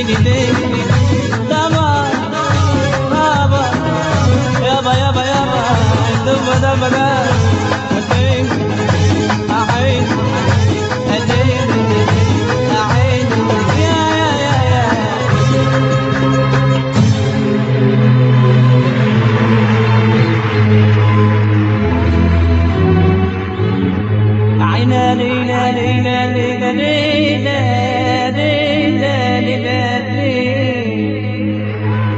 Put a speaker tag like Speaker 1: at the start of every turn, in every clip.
Speaker 1: ديني ديني دابا بابا يابا يابا يابا دابا دابا دابا أعين أدين أعين يا يا يا يا عينا لينا لينا لينا لينا لينا لينا لينا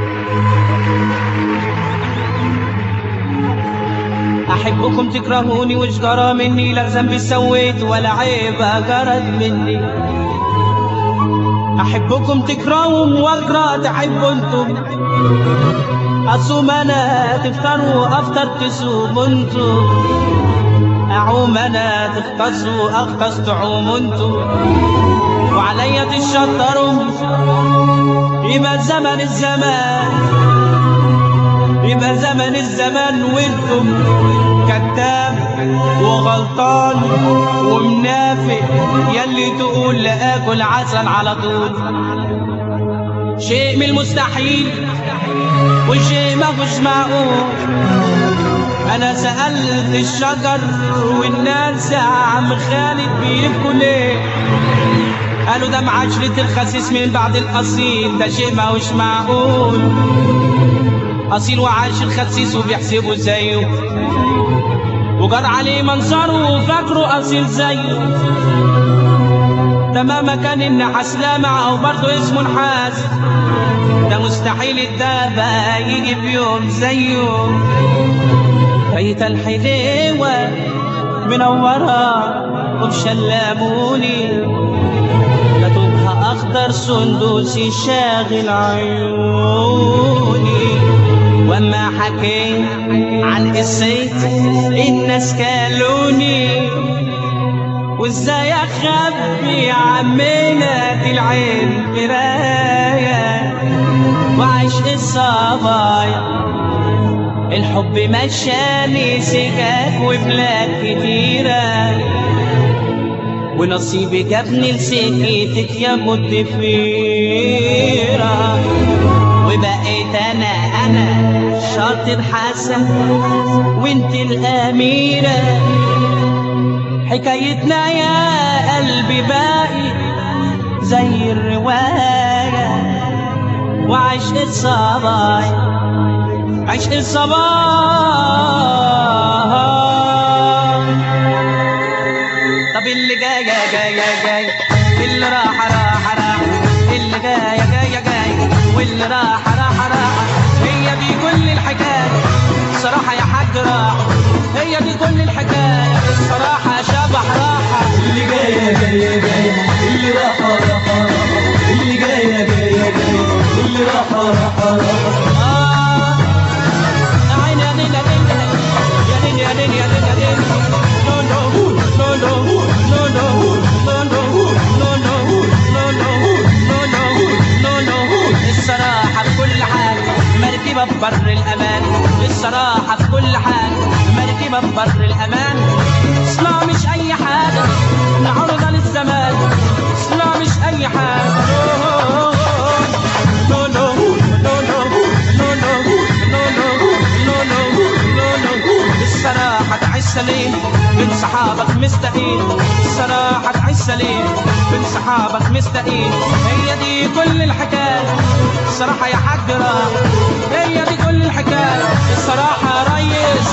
Speaker 1: أحبكم تكرهوني وش جرى مني لا ذنب سويت ولا عيب جرت مني أحبكم تكرهوا وأكره تحبوا انتم أصوم أنا تفطروا أفطر تصوم انتم أعوم أنا تختصوا أختص تعوم انتم وعليا تشطروا يبقى زمن الزمان يبقى زمن الزمان وانتم كذاب وغلطان ومنافق يلي تقول لآكل عسل على طول شيء من المستحيل وشيء ما فيش معقول انا سألت الشجر والناس يا عم خالد بيبكوا ليه قالوا ده معاشرة الخسيس من بعد الأصيل ده شيء ما هوش معقول أصيل وعاشر خسيس وبيحسبوا زيه وجار عليه منظره وفاكره أصيل زيه ده مهما كان النحاس لامع أو برضه اسمه نحاس ده مستحيل الدابة يجي في يوم زيه بيت الحليوة منورة وبشلاموني لا تبقى أخضر سندوسي شاغل عيوني وما حكيت عن قصيت الناس كالوني وازاي اخبي عمنا دي العين مراية وعشق الصبايا الحب مشاني سكاك وبلاد كتيرة ونصيبي جابني لسكتك يا مدفيرة وبقيت انا انا شاطر حسن وانت الاميرة حكايتنا يا قلبي باقي زي الرواية وعشق الصبايا عشق الصباح طب اللي جاية جاية جاية اللي راح راح راح اللي جاية جاية جاية واللي راح راح راح هي دي كل الحكاية صراحة يا حاج راح هي دي كل الحكاية الصراحة شبح راحة
Speaker 2: اللي جاية جاية جاية اللي راحة راحة راحة اللي جاية جاية جاية اللي راحة راحة راحة
Speaker 1: آه عيني يا دين يا دين يا دين يا دين يا دين يا دين نو نو نو نو نو نو نو نو نو نو نو نو نو نو نو الصراحة في كل حال مركبة في بر الأمان الصراحة في كل حال مركبة في بر الأمان اصلا مش أي حاجة نعرضها للزمان اصلا مش أي حاجة نو نو نو نو نو نو نو نو نو نو نو نو الصراحة تعيش سليم بين صحابك مستقيم الصراحة تعيش سليم بين صحابك مستقيم هي دي كل الحكاية الصراحة يا حاج راح هي دي كل الحكاية الصراحة يا ريس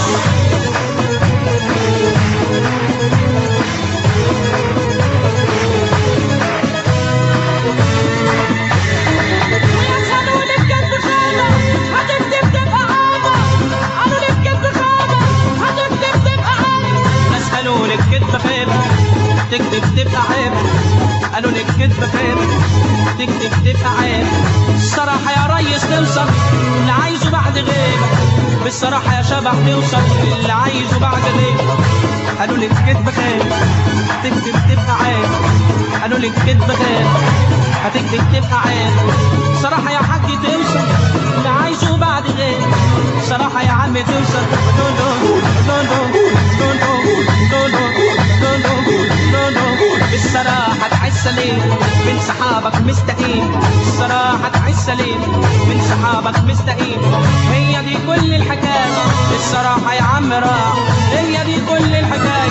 Speaker 3: قالوا لي بجد خانة هتكتب تبقى عامة قالوا لي بجد خانة هتكتب تبقى عامة
Speaker 1: ناس قالوا لك كدب خير تكذب تبقى عيب قالوا لك كدب خير تكذب تبقى عيب الصراحة يا ريس توصل اللي عايزه بعد غيبة بالصراحة يا شبح توصل اللي عايزه بعد غيبة قالوا لك كدب خير تكذب تبقى عيب قالوا لك كدب خير هتكذب تبقى عيب صراحة يا حاج توصل اللي عايزه بعد غيبة صراحة يا عم توصل نو نو نو نو نو نو نو نو نو نو نو نو بالصراحة تعيش سليم بين صحابك مستقيم الصراحة هتعيش سليم من صحابك مستقيم هي دي كل الحكايه الصراحه يا عم راح هي دي كل الحكايه